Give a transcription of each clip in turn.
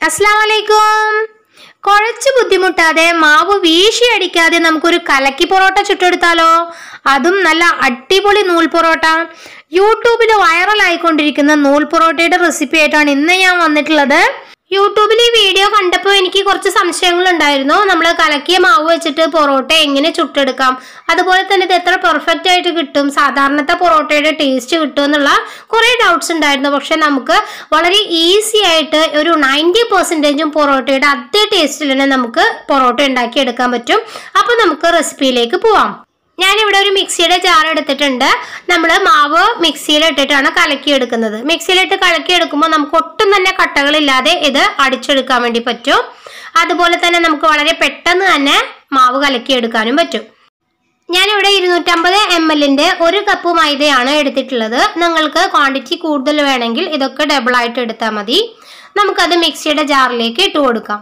അസ്സാം വലൈക്കും കുഴച്ച് ബുദ്ധിമുട്ടാതെ മാവ് വീശി അടിക്കാതെ നമുക്കൊരു കലക്കി പൊറോട്ട ചുട്ടെടുത്താലോ അതും നല്ല അടിപൊളി നൂൽ പൊറോട്ട യൂട്യൂബിൽ വൈറലായിക്കൊണ്ടിരിക്കുന്ന നൂൽ പൊറോട്ടയുടെ റെസിപ്പി ആയിട്ടാണ് ഇന്ന് ഞാൻ വന്നിട്ടുള്ളത് യൂട്യൂബിൽ ഈ വീഡിയോ കണ്ടപ്പോൾ എനിക്ക് കുറച്ച് സംശയങ്ങൾ ഉണ്ടായിരുന്നു നമ്മൾ കലക്കിയ മാവ് വെച്ചിട്ട് പൊറോട്ട എങ്ങനെ ചുട്ടെടുക്കാം അതുപോലെ തന്നെ ഇത് എത്ര പെർഫെക്റ്റ് ആയിട്ട് കിട്ടും സാധാരണത്തെ പൊറോട്ടയുടെ ടേസ്റ്റ് കിട്ടും എന്നുള്ള കുറേ ഡൗട്ട്സ് ഉണ്ടായിരുന്നു പക്ഷെ നമുക്ക് വളരെ ഈസി ആയിട്ട് ഒരു നയൻറ്റി പെർസെൻറ്റേജും പൊറോട്ടയുടെ അതേ ടേസ്റ്റിൽ തന്നെ നമുക്ക് പൊറോട്ട ഉണ്ടാക്കിയെടുക്കാൻ പറ്റും അപ്പോൾ നമുക്ക് റെസിപ്പിയിലേക്ക് പോവാം ഞാനിവിടെ ഒരു മിക്സിയുടെ ജാർ എടുത്തിട്ടുണ്ട് നമ്മൾ മാവ് മിക്സിയിൽ ഇട്ടിട്ടാണ് കലക്കിയെടുക്കുന്നത് മിക്സിയിലിട്ട് കലക്കിയെടുക്കുമ്പോൾ നമുക്ക് ഒട്ടും തന്നെ കട്ടകളില്ലാതെ ഇത് അടിച്ചെടുക്കാൻ വേണ്ടി പറ്റും അതുപോലെ തന്നെ നമുക്ക് വളരെ പെട്ടെന്ന് തന്നെ മാവ് കലക്കിയെടുക്കാനും പറ്റും ഞാനിവിടെ ഇരുന്നൂറ്റമ്പത് എം എല്ലിന്റെ ഒരു കപ്പ് മൈദയാണ് എടുത്തിട്ടുള്ളത് നിങ്ങൾക്ക് ക്വാണ്ടിറ്റി കൂടുതൽ വേണമെങ്കിൽ ഇതൊക്കെ ഡബിൾ ആയിട്ട് എടുത്താൽ മതി നമുക്കത് മിക്സിയുടെ ജാറിലേക്ക് ഇട്ട് കൊടുക്കാം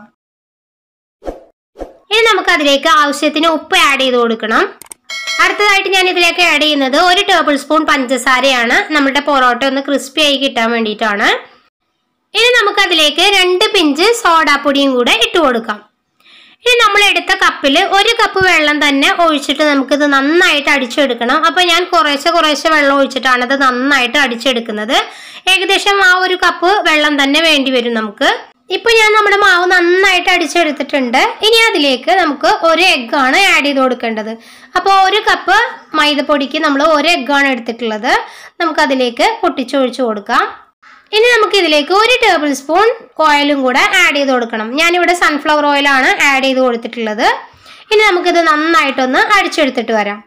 ഇനി നമുക്ക് അതിലേക്ക് ആവശ്യത്തിന് ഉപ്പ് ആഡ് ചെയ്ത് കൊടുക്കണം അടുത്തതായിട്ട് ഞാൻ ഇതിലേക്ക് ആഡ് ചെയ്യുന്നത് ഒരു ടേബിൾ സ്പൂൺ പഞ്ചസാരയാണ് നമ്മുടെ പൊറോട്ട ഒന്ന് ക്രിസ്പി ആയി കിട്ടാൻ വേണ്ടിയിട്ടാണ് ഇനി നമുക്ക് അതിലേക്ക് രണ്ട് പിഞ്ച് സോഡാപ്പൊടിയും കൂടെ ഇട്ട് കൊടുക്കാം ഇനി നമ്മൾ എടുത്ത കപ്പിൽ ഒരു കപ്പ് വെള്ളം തന്നെ ഒഴിച്ചിട്ട് നമുക്കിത് നന്നായിട്ട് അടിച്ചെടുക്കണം അപ്പോൾ ഞാൻ കുറേശ്ശെ കുറേശ്ശെ വെള്ളം ഒഴിച്ചിട്ടാണ് ഇത് നന്നായിട്ട് അടിച്ചെടുക്കുന്നത് ഏകദേശം ആ ഒരു കപ്പ് വെള്ളം തന്നെ വേണ്ടി വരും നമുക്ക് ഇപ്പൊ ഞാൻ നമ്മുടെ മാവ് നന്നായിട്ട് അടിച്ചെടുത്തിട്ടുണ്ട് ഇനി അതിലേക്ക് നമുക്ക് ഒരു എഗ്ഗാണ് ആഡ് ചെയ്ത് കൊടുക്കേണ്ടത് അപ്പോൾ ഒരു കപ്പ് മൈദപ്പൊടിക്ക് നമ്മൾ ഒരു എഗ്ഗാണ് എടുത്തിട്ടുള്ളത് നമുക്ക് അതിലേക്ക് പൊട്ടിച്ചൊഴിച്ചു കൊടുക്കാം ഇനി നമുക്ക് ഇതിലേക്ക് ഒരു ടേബിൾ സ്പൂൺ ഓയിലും കൂടെ ആഡ് ചെയ്ത് കൊടുക്കണം ഞാനിവിടെ സൺഫ്ലവർ ഓയിലാണ് ആഡ് ചെയ്ത് കൊടുത്തിട്ടുള്ളത് ഇനി നമുക്കിത് നന്നായിട്ടൊന്ന് അടിച്ചെടുത്തിട്ട് വരാം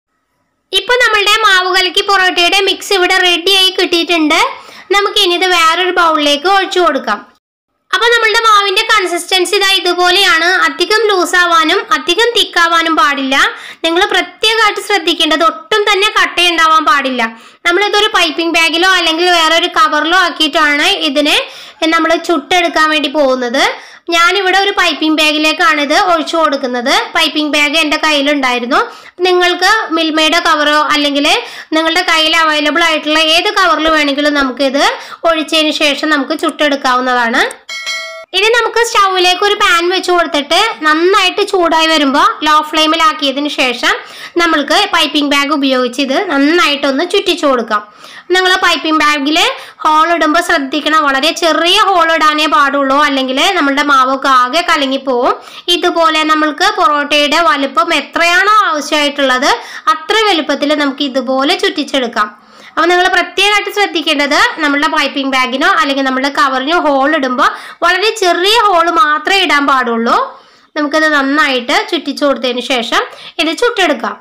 ഇപ്പൊ നമ്മളുടെ മാവ് കലക്കി പൊറോട്ടയുടെ മിക്സ് ഇവിടെ റെഡി ആയി കിട്ടിയിട്ടുണ്ട് നമുക്ക് ഇനി ഇത് വേറൊരു ബൗളിലേക്ക് ഒഴിച്ചു കൊടുക്കാം അപ്പൊ നമ്മളുടെ മാവിന്റെ കൺസിസ്റ്റൻസി ഇതാ ഇതുപോലെയാണ് അധികം ലൂസ് ആവാനും അധികം തിക്കാവാനും പാടില്ല നിങ്ങൾ പ്രത്യേകമായിട്ട് ശ്രദ്ധിക്കേണ്ടത് ഒട്ടും തന്നെ കട്ടയുണ്ടാവാൻ പാടില്ല നമ്മൾ ഇതൊരു പൈപ്പിംഗ് ബാഗിലോ അല്ലെങ്കിൽ വേറൊരു കവറിലോ ആക്കിയിട്ടാണ് ഇതിനെ നമ്മൾ ചുട്ടെടുക്കാൻ വേണ്ടി പോകുന്നത് ഞാനിവിടെ ഒരു പൈപ്പിംഗ് ബാഗിലേക്കാണ് ഇത് ഒഴിച്ചു കൊടുക്കുന്നത് പൈപ്പിംഗ് ബാഗ് എൻ്റെ കയ്യിലുണ്ടായിരുന്നു നിങ്ങൾക്ക് മിൽമയുടെ കവറോ അല്ലെങ്കിൽ നിങ്ങളുടെ കയ്യിൽ അവൈലബിൾ ആയിട്ടുള്ള ഏത് കവറിൽ വേണമെങ്കിലും നമുക്കിത് ഒഴിച്ചതിന് ശേഷം നമുക്ക് ചുട്ടെടുക്കാവുന്നതാണ് ഇനി നമുക്ക് സ്റ്റൗവിലേക്ക് ഒരു പാൻ വെച്ച് കൊടുത്തിട്ട് നന്നായിട്ട് ചൂടായി വരുമ്പോൾ ലോ ഫ്ലെയിമിലാക്കിയതിന് ശേഷം നമ്മൾക്ക് പൈപ്പിംഗ് ബാഗ് ഉപയോഗിച്ച് ഇത് നന്നായിട്ടൊന്ന് ചുറ്റിച്ചു കൊടുക്കാം നിങ്ങൾ പൈപ്പിംഗ് ബാഗിൽ ഹോൾ ഇടുമ്പോൾ ശ്രദ്ധിക്കണം വളരെ ചെറിയ ഹോൾ ഇടാനേ പാടുള്ളൂ അല്ലെങ്കിൽ നമ്മളുടെ മാവൊക്കെ ആകെ കലങ്ങിപ്പോവും ഇതുപോലെ നമ്മൾക്ക് പൊറോട്ടയുടെ വലുപ്പം എത്രയാണോ ആവശ്യമായിട്ടുള്ളത് അത്ര വലുപ്പത്തിൽ നമുക്ക് ഇതുപോലെ ചുറ്റിച്ചെടുക്കാം അപ്പോൾ നിങ്ങൾ പ്രത്യേകമായിട്ട് ശ്രദ്ധിക്കേണ്ടത് നമ്മളുടെ പൈപ്പിംഗ് ബാഗിനോ അല്ലെങ്കിൽ നമ്മുടെ കവറിനോ ഹോൾ ഇടുമ്പോൾ വളരെ ചെറിയ ഹോൾ മാത്രമേ ഇടാൻ പാടുള്ളൂ നമുക്കത് നന്നായിട്ട് ചുറ്റിച്ചു കൊടുത്തതിന് ശേഷം ഇത് ചുട്ടെടുക്കാം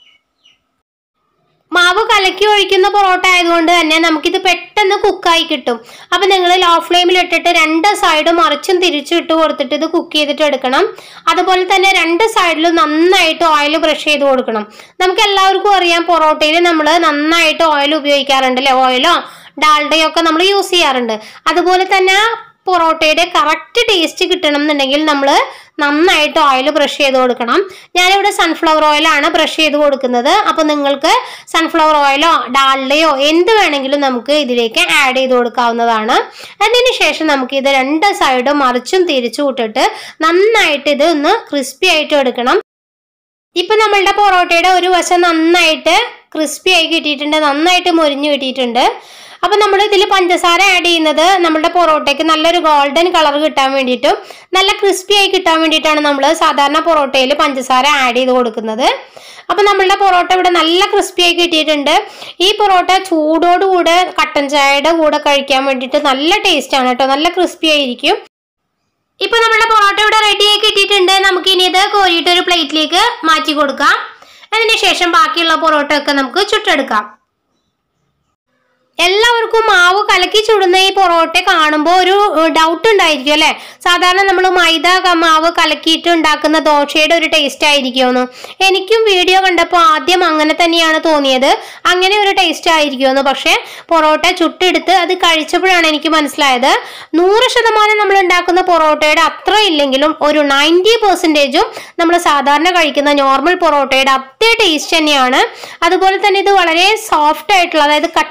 മാവ് കലക്കി ഒഴിക്കുന്ന പൊറോട്ട ആയതുകൊണ്ട് തന്നെ നമുക്കിത് പെട്ടെന്ന് കുക്കായി കിട്ടും അപ്പം നിങ്ങൾ ലോ ഫ്ലെയിമിൽ ഇട്ടിട്ട് രണ്ട് സൈഡും മറിച്ചും തിരിച്ചും ഇട്ട് കൊടുത്തിട്ട് ഇത് കുക്ക് ചെയ്തിട്ട് എടുക്കണം അതുപോലെ തന്നെ രണ്ട് സൈഡിലും നന്നായിട്ട് ഓയിൽ ബ്രഷ് ചെയ്ത് കൊടുക്കണം നമുക്ക് എല്ലാവർക്കും അറിയാം പൊറോട്ടയിൽ നമ്മൾ നന്നായിട്ട് ഓയിൽ ഉപയോഗിക്കാറുണ്ട് അല്ലേ ഓയിലോ ഡാൽഡയോ ഒക്കെ നമ്മൾ യൂസ് ചെയ്യാറുണ്ട് അതുപോലെ തന്നെ പൊറോട്ടയുടെ കറക്റ്റ് ടേസ്റ്റ് കിട്ടണം എന്നുണ്ടെങ്കിൽ നമ്മൾ നന്നായിട്ട് ഓയിൽ ബ്രഷ് ചെയ്ത് കൊടുക്കണം ഞാനിവിടെ സൺഫ്ലവർ ഓയിലാണ് ബ്രഷ് ചെയ്ത് കൊടുക്കുന്നത് അപ്പോൾ നിങ്ങൾക്ക് സൺഫ്ലവർ ഓയിലോ ഡാൽഡയോ എന്ത് വേണമെങ്കിലും നമുക്ക് ഇതിലേക്ക് ആഡ് ചെയ്ത് കൊടുക്കാവുന്നതാണ് അതിന് ശേഷം നമുക്ക് ഇത് രണ്ട് സൈഡും മറിച്ചും തിരിച്ചു വിട്ടിട്ട് നന്നായിട്ട് ഇത് ഒന്ന് ക്രിസ്പി ആയിട്ട് എടുക്കണം ഇപ്പൊ നമ്മളുടെ പൊറോട്ടയുടെ ഒരു വശം നന്നായിട്ട് ക്രിസ്പി ആയി കിട്ടിയിട്ടുണ്ട് നന്നായിട്ട് മൊരിഞ്ഞു കിട്ടിയിട്ടുണ്ട് അപ്പൊ നമ്മൾ ഇതിൽ പഞ്ചസാര ആഡ് ചെയ്യുന്നത് നമ്മുടെ പൊറോട്ടയ്ക്ക് നല്ലൊരു ഗോൾഡൻ കളർ കിട്ടാൻ വേണ്ടിയിട്ടും നല്ല ക്രിസ്പി ആയി കിട്ടാൻ വേണ്ടിയിട്ടാണ് നമ്മൾ സാധാരണ പൊറോട്ടയിൽ പഞ്ചസാര ആഡ് ചെയ്ത് കൊടുക്കുന്നത് അപ്പൊ നമ്മളുടെ പൊറോട്ട ഇവിടെ നല്ല ക്രിസ്പി ആയി കിട്ടിയിട്ടുണ്ട് ഈ പൊറോട്ട ചൂടോടുകൂടെ കട്ടൻ ചായയുടെ കൂടെ കഴിക്കാൻ വേണ്ടിയിട്ട് നല്ല ടേസ്റ്റ് ആണ് കേട്ടോ നല്ല ക്രിസ്പി ആയിരിക്കും ഇപ്പൊ നമ്മുടെ പൊറോട്ട ഇവിടെ റെഡി ആയി കിട്ടിയിട്ടുണ്ട് നമുക്ക് ഇനി ഇത് കോരിയിട്ട് ഒരു പ്ലേറ്റിലേക്ക് മാറ്റി കൊടുക്കാം അതിന് ശേഷം ബാക്കിയുള്ള പൊറോട്ട ഒക്കെ നമുക്ക് ചുട്ടെടുക്കാം എല്ലാവർക്കും മാവ് കലക്കി ചുടുന്ന ഈ പൊറോട്ട കാണുമ്പോൾ ഒരു ഡൗട്ട് ഉണ്ടായിരിക്കും അല്ലേ സാധാരണ നമ്മൾ മൈദ ക- മാവ് കലക്കിയിട്ട് ഉണ്ടാക്കുന്ന ദോശയുടെ ഒരു ടേസ്റ്റ് ആയിരിക്കുമെന്ന് എനിക്കും വീഡിയോ കണ്ടപ്പോൾ ആദ്യം അങ്ങനെ തന്നെയാണ് തോന്നിയത് അങ്ങനെ ഒരു ടേസ്റ്റ് ആയിരിക്കുമെന്ന് പക്ഷേ പൊറോട്ട ചുട്ടെടുത്ത് അത് കഴിച്ചപ്പോഴാണ് എനിക്ക് മനസ്സിലായത് നൂറ് ശതമാനം നമ്മൾ ഉണ്ടാക്കുന്ന പൊറോട്ടയുടെ അത്ര ഇല്ലെങ്കിലും ഒരു നയൻറ്റി പെർസെൻറ്റേജും നമ്മൾ സാധാരണ കഴിക്കുന്ന നോർമൽ പൊറോട്ടയുടെ അതേ ടേസ്റ്റ് തന്നെയാണ് അതുപോലെ തന്നെ ഇത് വളരെ സോഫ്റ്റ് ആയിട്ടുള്ള അതായത് കട്ടി കുറഞ്ഞ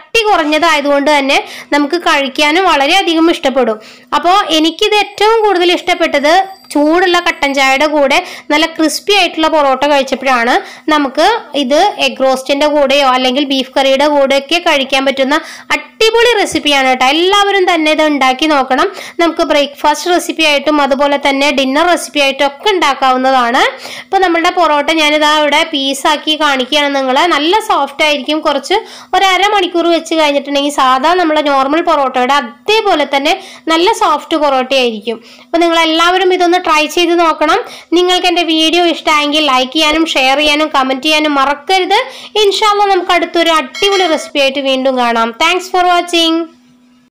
കുറഞ്ഞതായതുകൊണ്ട് തന്നെ നമുക്ക് കഴിക്കാനും വളരെയധികം ഇഷ്ടപ്പെടും അപ്പോൾ എനിക്കിത് ഏറ്റവും കൂടുതൽ ഇഷ്ടപ്പെട്ടത് ചൂടുള്ള കട്ടൻ ചായയുടെ കൂടെ നല്ല ക്രിസ്പി ആയിട്ടുള്ള പൊറോട്ട കഴിച്ചപ്പോഴാണ് നമുക്ക് ഇത് എഗ് റോസ്റ്റിന്റെ കൂടെയോ അല്ലെങ്കിൽ ബീഫ് കറിയുടെ കൂടെയൊക്കെ കഴിക്കാൻ പറ്റുന്ന അടിപൊളി റെസിപ്പിയാണ് കേട്ടോ എല്ലാവരും തന്നെ ഇത് ഉണ്ടാക്കി നോക്കണം നമുക്ക് ബ്രേക്ക്ഫാസ്റ്റ് റെസിപ്പി ആയിട്ടും അതുപോലെ തന്നെ ഡിന്നർ റെസിപ്പി ആയിട്ടും ഒക്കെ ഉണ്ടാക്കാവുന്നതാണ് ഇപ്പോൾ നമ്മളുടെ പൊറോട്ട ഞാനിതാ ഇവിടെ പീസാക്കി കാണിക്കുകയാണ് നിങ്ങളെ നല്ല സോഫ്റ്റ് ആയിരിക്കും കുറച്ച് ഒരു അരമണിക്കൂർ വെച്ച് കഴിഞ്ഞിട്ടുണ്ടെങ്കിൽ സാധാ നമ്മുടെ നോർമൽ പൊറോട്ടയുടെ അതേപോലെ തന്നെ നല്ല സോഫ്റ്റ് പൊറോട്ട ആയിരിക്കും അപ്പോൾ നിങ്ങൾ എല്ലാവരും ഇതൊന്ന് ട്രൈ ചെയ്ത് നോക്കണം നിങ്ങൾക്ക് എൻ്റെ വീഡിയോ ഇഷ്ടമായെങ്കിൽ ലൈക്ക് ചെയ്യാനും ഷെയർ ചെയ്യാനും കമൻറ്റ് ചെയ്യാനും മറക്കരുത് ഇൻഷാല്ല നമുക്ക് അടുത്തൊരു അടിപൊളി റെസിപ്പി ആയിട്ട് വീണ്ടും കാണാം താങ്ക്സ് ഫോർ വാച്ചിങ്